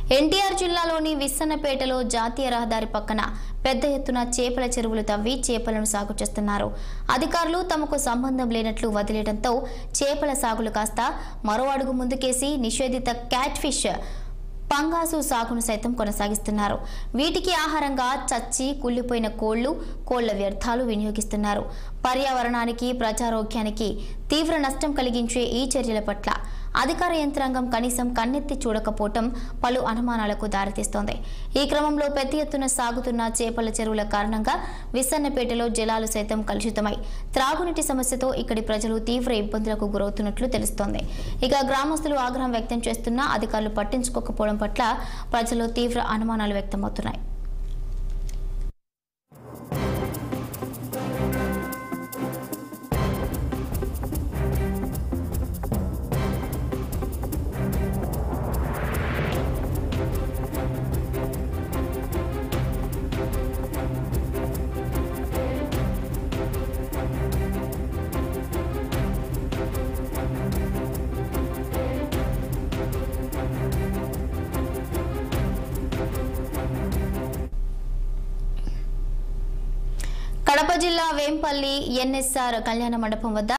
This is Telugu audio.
ఎన్టీఆర్ జిల్లాలోని విస్సన్నపేటలో జాతీయ రహదారి పక్కన పెద్ద ఎత్తున చేపల చెరువులు తవ్వి చేపలను సాగు చేస్తున్నారు అధికారులు తమకు సంబంధం లేనట్లు వదిలేయడంతో చేపల సాగులు కాస్త మరో అడుగు ముందుకేసి నిషేధిత క్యాట్ ఫిష్ పంగాసు సాగును సైతం కొనసాగిస్తున్నారు వీటికి ఆహారంగా చచ్చి కుళ్ళిపోయిన కోళ్లు కోళ్ల వ్యర్థాలు వినియోగిస్తున్నారు పర్యావరణానికి ప్రజారోగ్యానికి తీవ్ర నష్టం కలిగించే ఈ చర్యల పట్ల అధికార యంత్రాంగం కనీసం కన్నెత్తి చూడకపోవటం పలు అనుమానాలకు దారితీస్తోంది ఈ క్రమంలో పెద్ద ఎత్తున సాగుతున్న చేపల చెరువుల కారణంగా విసన్నపేటలో జలాలు సైతం కలుషితమై త్రాగునీటి సమస్యతో ఇక్కడి ప్రజలు తీవ్ర ఇబ్బందులకు గురవుతున్నట్లు తెలుస్తోంది ఇక గ్రామస్తులు ఆగ్రహం వ్యక్తం చేస్తున్నా అధికారులు పట్టించుకోకపోవడం పట్ల ప్రజలు తీవ్ర అనుమానాలు వ్యక్తమవుతున్నాయి కడప జిల్లా వేంపల్లి ఎన్ఎస్ఆర్ కళ్యాణ మండపం వద్ద